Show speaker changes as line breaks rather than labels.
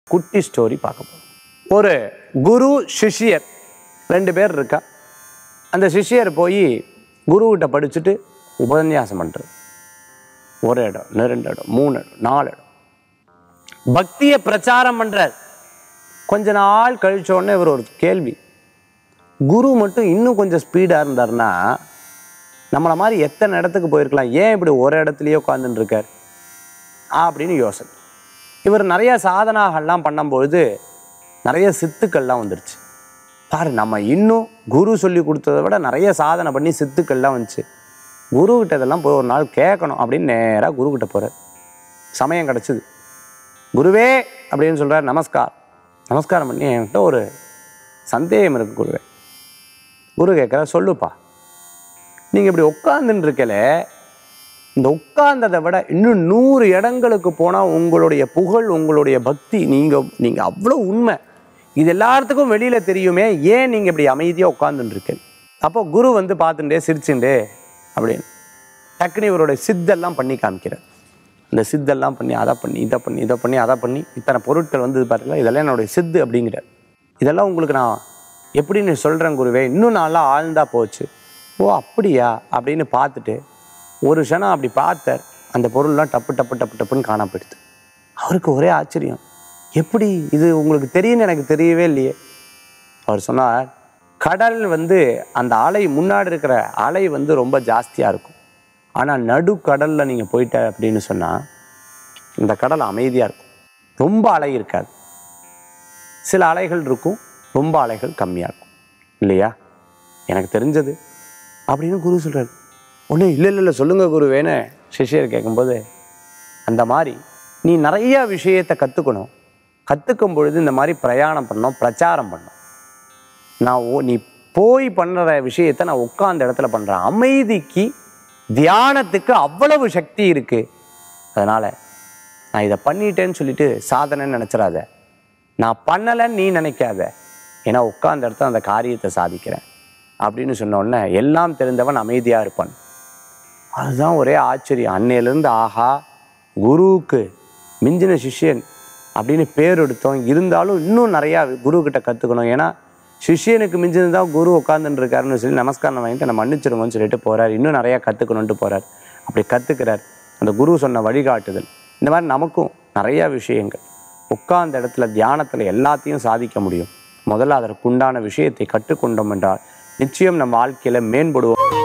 குட்டி ஸ்டோரி பார்க்க போகிறோம் ஒரு குரு சிஷ்யர் ரெண்டு பேர் இருக்கா அந்த சிஷ்யர் போய் குருக்கிட்ட படிச்சுட்டு உபன்யாசம் பண்ணுறது ஒரு இடம் இன்னும் ரெண்டு இடம் மூணு இடம் நாலு இடம் பக்தியை பிரச்சாரம் பண்றார் கொஞ்ச நாள் கழிச்ச உடனே இவர் ஒரு கேள்வி குரு மட்டும் இன்னும் கொஞ்சம் ஸ்பீடாக இருந்தாருன்னா நம்மளை மாதிரி எத்தனை இடத்துக்கு போயிருக்கலாம் ஏன் இப்படி ஒரு இடத்துலயே உட்காந்துட்டு இருக்கார் அப்படின்னு யோசனை இவர் நிறைய சாதனாகள்லாம் பண்ணும்பொழுது நிறைய சித்துக்கள்லாம் வந்துருச்சு பாரு நம்ம இன்னும் குரு சொல்லி கொடுத்ததை விட நிறைய சாதனை பண்ணி சித்துக்கள்லாம் வந்துச்சு குருக்கிட்ட இதெல்லாம் போய் ஒரு நாள் கேட்கணும் அப்படின்னு நேராக குருக்கிட்ட போகிறார் சமயம் கிடச்சிது குருவே அப்படின்னு சொல்கிறார் நமஸ்கார் நமஸ்காரம் பண்ணி என்கிட்ட ஒரு சந்தேகம் இருக்கு குருவே குரு கேட்குறார் சொல்லுப்பா நீங்கள் இப்படி உட்காந்துன்னு இருக்கல இந்த உட்கார்ந்ததை விட இன்னும் நூறு இடங்களுக்கு போனால் உங்களுடைய புகழ் உங்களுடைய பக்தி நீங்கள் நீங்கள் அவ்வளோ உண்மை இது எல்லாத்துக்கும் வெளியில் தெரியுமே ஏன் நீங்கள் இப்படி அமைதியாக உட்காந்துட்டு இருக்கீங்க அப்போ குரு வந்து பார்த்துட்டே சிரிச்சுண்டே அப்படின்னு டக்குனு இவருடைய சித்தெல்லாம் பண்ணி காமிக்கிறார் இந்த சித்தெல்லாம் பண்ணி அதை பண்ணி இதை பண்ணி இதை பண்ணி அதை பண்ணி இத்தனை பொருட்கள் வந்து பாருங்களா இதெல்லாம் என்னுடைய சித்து அப்படிங்கிறார் இதெல்லாம் உங்களுக்கு நான் எப்படின்னு சொல்கிறேன் குருவே இன்னும் நல்லா ஆழ்ந்தா போச்சு ஓ அப்படியா அப்படின்னு பார்த்துட்டு ஒரு க்ஷணம் அப்படி பார்த்தார் அந்த பொருள்லாம் டப்பு டப்பு டப்பு டப்புன்னு காணாம போயிடுது அவருக்கு ஒரே ஆச்சரியம் எப்படி இது உங்களுக்கு தெரியும்னு எனக்கு தெரியவே இல்லையே அவர் சொன்னார் கடல் வந்து அந்த அலை முன்னாடி இருக்கிற அலை வந்து ரொம்ப ஜாஸ்தியாக இருக்கும் ஆனால் நடு கடலில் நீங்கள் போயிட்ட அப்படின்னு சொன்னால் இந்த கடல் அமைதியாக இருக்கும் ரொம்ப அலை இருக்காது சில அலைகள் இருக்கும் ரொம்ப அலைகள் கம்மியாக இருக்கும் இல்லையா எனக்கு தெரிஞ்சது அப்படின்னு குரு சொல்கிறார் ஒன்றும் இல்லை இல்லை இல்லை சொல்லுங்கள் குருவேன்னு சிஷ்யர் கேட்கும்போது அந்த மாதிரி நீ நிறைய விஷயத்தை கற்றுக்கணும் கற்றுக்கும் பொழுது இந்த மாதிரி பிரயாணம் பண்ணணும் பிரச்சாரம் பண்ணணும் நான் ஓ நீ போய் பண்ணுற விஷயத்தை நான் உட்கார்ந்த இடத்துல பண்ணுறேன் அமைதிக்கு தியானத்துக்கு அவ்வளவு சக்தி இருக்குது அதனால் நான் இதை பண்ணிட்டேன்னு சொல்லிட்டு சாதனைன்னு நினச்சிடாத நான் பண்ணலைன்னு நீ நினைக்காத ஏன்னா உட்கார்ந்த இடத்துல அந்த காரியத்தை சாதிக்கிறேன் அப்படின்னு சொன்ன உடனே எல்லாம் தெரிந்தவன் அமைதியாக இருப்பான் அதுதான் ஒரே ஆச்சரியம் அன்னையிலேருந்து ஆஹா குருவுக்கு மிஞ்சின சிஷ்யன் அப்படின்னு பேர் எடுத்தோம் இருந்தாலும் இன்னும் நிறையா குருக்கிட்ட கற்றுக்கணும் ஏன்னா சிஷ்யனுக்கு மிஞ்சினது தான் குரு உட்காந்துட்டு இருக்காருன்னு சொல்லி நமஸ்காரம் வாங்கிட்டு நம்ம மன்னிச்சிருங்கன்னு சொல்லிட்டு போறார் இன்னும் நிறையா கற்றுக்கணுன்ட்டு போறார் அப்படி கற்றுக்கிறார் அந்த குரு சொன்ன வழிகாட்டுதல் இந்த மாதிரி நமக்கும் நிறையா விஷயங்கள் உட்கார்ந்த இடத்துல தியானத்தில் எல்லாத்தையும் சாதிக்க முடியும் முதல்ல அதற்குண்டான விஷயத்தை கற்றுக்கொண்டோம் என்றால் நிச்சயம் நம்ம வாழ்க்கையில் மேம்படுவோம்